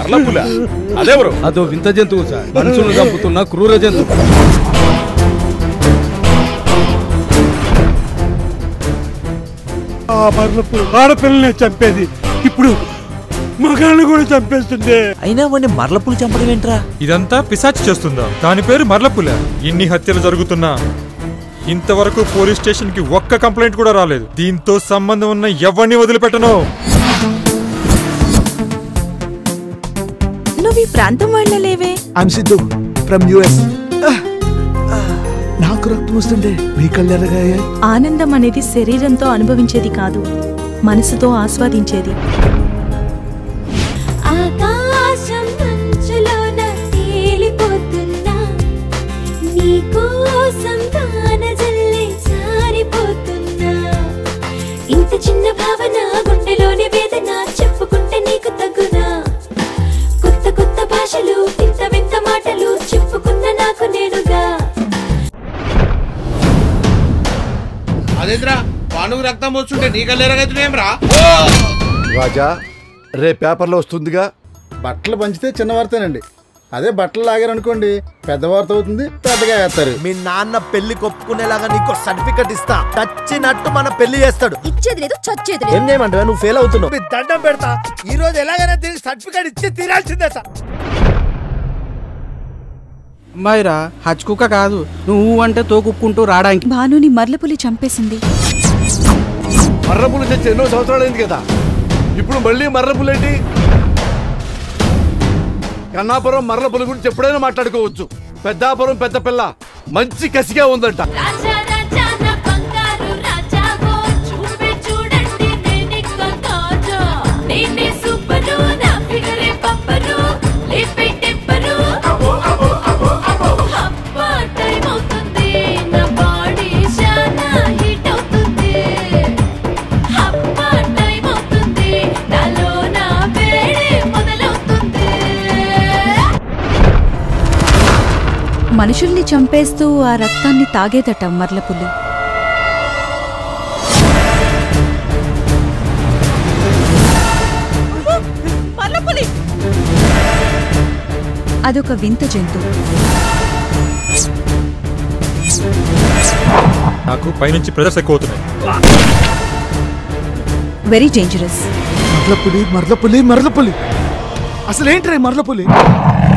మరలపుల అదెవరు అదో వింత జంతువు సార్ మనుషులను చంపుతున్న క్రూర జంతువు ఆ మరణపు ఆడపిల్లనే చంపేది ఇప్పుడు మగాళ్ళని కూడా చంపేస్తుంది అయినా వాడిని మరలపులు చంపడం ఏంట్రా ఇదంతా పిశాచి చేస్తుందా దాని పేరు మర్లపుల ఇన్ని హత్యలు జరుగుతున్నా ఇంతవరకు పోలీస్ స్టేషన్ కి ఒక్క కంప్లైంట్ కూడా రాలేదు దీంతో సంబంధం ఉన్న ఎవరిని వదిలిపెట్టను నువ్వు ఈ ప్రాంతం వాళ్ళలేవే ఐమ్ సిద్ధు ఫ్రమ్ యుఎస్ నాకు రక్తం వస్తుండే మీ కళ్ళు ఎరగాయాయి ఆనందం అనేది శరీరంతో అనుభవించేది కాదు మనసుతో ఆస్వాదించేది ఆకాశం అంచులోన తేలిపోతున్నా నీకోసం గానజల్లే జారిపోతున్నా ఇంత చిన్న భావన గుండెలోని వేదన చెప్పుకుంటే నీకు తగ్గునా కొత్త కొత్త భాషలు వింత వింత మాటలు చెప్పుకున్న నాకు నేనుగా అదేంద్రా పానుగు రక్తం వస్తుంటే నీ కళ్ళెరగైతున్నాయేం రా రాజా రే పేపర్లో వస్తుందిగా బట్టలు పంచితే చిన్నవారితేనండి అదే బట్టలు లాగారనుకోండి పెద్దవారితో అవుతుంది పెద్దగా వేస్తారు మీ నాన్న పెళ్లి కొప్పుకునేలాగా నీకు సర్టిఫికెట్ ఇస్తా చచ్చినట్టు మన పెళ్లి చేస్తాడు ఇచ్చేది లేదు చచ్చేది ఏం చేయమంటావా నువ్వు ఫెయిల్ అవుతున్నావు మీ దండం పెడతా ఈ రోజు ఎలాగైనా దీనికి సర్టిఫికేట్ ఇచ్చి తీరాల్సిందే సార్ అమ్మాయిరా హచ్కుక్క కాదు నువ్వు అంటే తోకుక్కుంటూ రావడానికి భానుని మర్లపులి చంపేసింది మర్రపులు తెచ్చి ఎన్నో సంవత్సరాలైంది కదా ఇప్పుడు మళ్ళీ మర్రపులేంటి కన్నాపురం మర్రపుల గురించి ఎప్పుడైనా మాట్లాడుకోవచ్చు పెద్దాపురం పెద్ద పిల్ల మంచి కసిగా ఉందంట రాజా రాజా నా బంగారు రాజావో చూపే చూడండి నేనిక్క తాజా నేనే సూపరు నా ఫిగరే పప్పరు లేపే టెంపరు అబ్బా టైం అవుతుంది నా బాడీ చాలా హీట్ అవుతుంది అబ్బా టైం అవుతుంది నాలో నా వేడి మొదలవుతుంది మనుషుల్ని చంపేస్తూ ఆ రక్తాన్ని తాగేదట మర్లపులి అదొక వింత జంతువు నాకు పైనుంచి ప్రెజర్స్ ఎక్కువ అవుతున్నాయి వెరీ డేంజరస్ మరలపులి మరలపులి మరలపులి అసలు ఏంటి రే మరలపులి